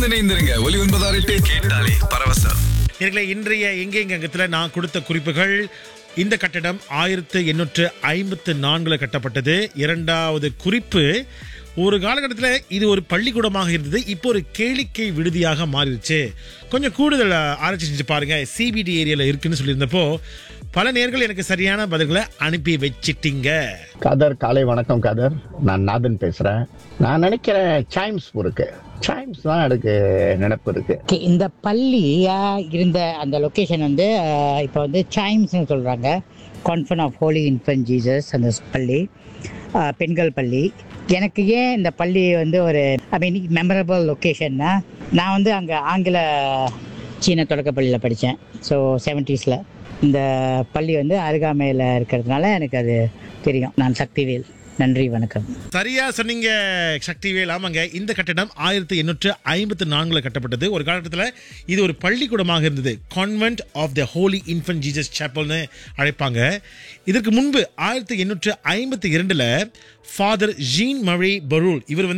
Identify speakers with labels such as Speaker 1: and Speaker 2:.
Speaker 1: தொடர்ந்து இணைந்திருங்க ஒலி ஒன்பதாறு எட்டு கேட்டாலே பரவசம்
Speaker 2: நேர்களே இன்றைய எங்கே அங்கத்தில் நான் கொடுத்த குறிப்புகள் இந்த கட்டடம் ஆயிரத்து எண்ணூற்று ஐம்பத்து நான்குல கட்டப்பட்டது இரண்டாவது குறிப்பு ஒரு காலகட்டத்தில் இது ஒரு பள்ளிக்கூடமாக இருந்தது இப்போ ஒரு கேளிக்கை விடுதியாக மாறிடுச்சு கொஞ்சம் கூடுதல் ஆராய்ச்சி செஞ்சு பாருங்க சிபிடி ஏரியால இருக்குன்னு சொல்லியிருந்தப்போ பல நேர்கள் எனக்கு சரியான பதில்களை அனுப்பி வச்சிட்டீங்க
Speaker 3: கதர் காலை வணக்கம் கதர் நான் நாதன் பேசுறேன் நான் நினைக்கிறேன் சைம்ஸ் இருக்கு சைம்ஸ் தான் எனக்கு நினைப்பு இருக்கு
Speaker 4: Okay, இந்த பள்ளி ஆ, இருந்த அந்த லொக்கேஷன் வந்து ஆ, இப்போ வந்து சைம்ஸ்னு சொல்கிறாங்க convent of holy infant Jesus அந்த பள்ளி ஆ, பெண்கள் பள்ளி எனக்கு ஏன் இந்த பள்ளி வந்து ஒரு ஐ மீன் மெமரபிள் லொக்கேஷன்னா நான் வந்து அங்கே ஆங்கில சீன தொடக்கப்பள்ளியில் படித்தேன் ஸோ செவன்ட்டீஸில் இந்த பள்ளி வந்து அருகாமையில் இருக்கிறதுனால எனக்கு அது தெரியும் நான் சக்திவேல் நன்றி வணக்கம்
Speaker 2: சரியா சொன்னீங்க சக்திவேல் ஆமாங்க இந்த கட்டடம் ஆயிரத்தி எண்ணூற்று ஐம்பத்தி நான்குல கட்டப்பட்டது ஒரு காலகட்டத்தில் இது ஒரு பள்ளிக்கூடமாக இருந்தது convent of the holy infant Jesus சேப்பல்னு அழைப்பாங்க இதற்கு முன்பு ஆயிரத்தி எண்ணூற்று ஐம்பத்தி இரண்டுல ஃபாதர் ஜீன் மழை பரூல் இவர் வந்து